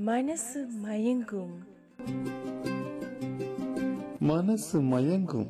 மனசு மயங்கும் மனசு மயங்கும்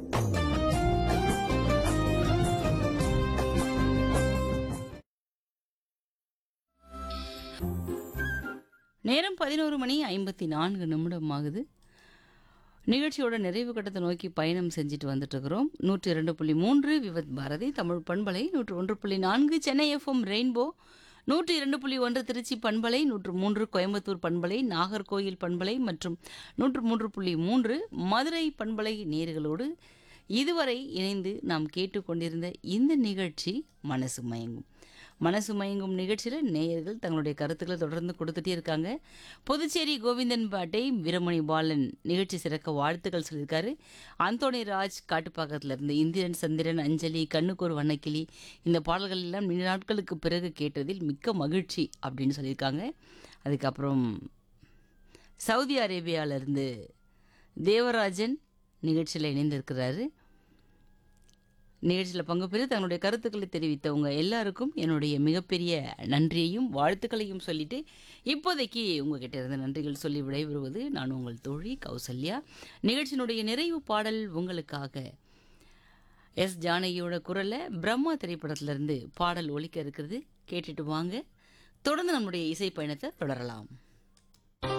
நேரம் பதினோரு மணி ஐம்பத்தி நான்கு நிமிடம் ஆகுது நிகழ்ச்சியோட நிறைவு கட்டத்தை நோக்கி பயணம் செஞ்சுட்டு வந்துட்டு இருக்கிறோம் நூற்றி இரண்டு புள்ளி மூன்று விவத் பாரதி தமிழ் பண்பலை நூற்று ஒன்று புள்ளி நான்கு சென்னை எஃப்எம் ரெயின்போ நூற்றி இரண்டு புள்ளி ஒன்று திருச்சி பண்பலை நூற்று மூன்று கோயம்புத்தூர் பண்பலை நாகர்கோயில் பண்பலை மற்றும் நூற்று மூன்று புள்ளி மூன்று மதுரை பண்பலை நேர்களோடு இதுவரை இணைந்து நாம் கேட்டுக்கொண்டிருந்த இந்த நிகழ்ச்சி மனசு மயங்கும் மனசு மயங்கும் நிகழ்ச்சியில் நேயர்கள் தங்களுடைய கருத்துக்களை தொடர்ந்து கொடுத்துட்டே இருக்காங்க புதுச்சேரி கோவிந்தன் பாட்டை வீரமணி பாலன் நிகழ்ச்சி சிறக்க வாழ்த்துக்கள் சொல்லியிருக்காரு அந்தோணி ராஜ் காட்டுப்பாக்கத்துல இருந்து இந்திரன் சந்திரன் அஞ்சலி கண்ணுக்கொரு வண்ணக்கிளி இந்த பாடல்கள் எல்லாம் நீண்ட நாட்களுக்கு பிறகு கேட்டதில் மிக்க மகிழ்ச்சி அப்படின்னு சொல்லியிருக்காங்க அதுக்கப்புறம் சவுதி அரேபியாவிலேருந்து தேவராஜன் நிகழ்ச்சியில் இணைந்திருக்கிறாரு நிகழ்ச்சியில் பங்கு பெற்று தன்னுடைய கருத்துக்களை தெரிவித்தவங்க எல்லாருக்கும் என்னுடைய மிகப்பெரிய நன்றியையும் வாழ்த்துக்களையும் சொல்லிட்டு இப்போதைக்கு உங்ககிட்ட இருந்த நன்றிகள் சொல்லி விடைபெறுவது நான் உங்கள் தோழி கௌசல்யா நிகழ்ச்சியினுடைய நிறைவு பாடல் உங்களுக்காக எஸ் ஜானகியோட குரலில் பிரம்மா திரைப்படத்திலிருந்து பாடல் ஒலிக்க இருக்கிறது கேட்டுட்டு வாங்க தொடர்ந்து நம்முடைய இசை பயணத்தை தொடரலாம்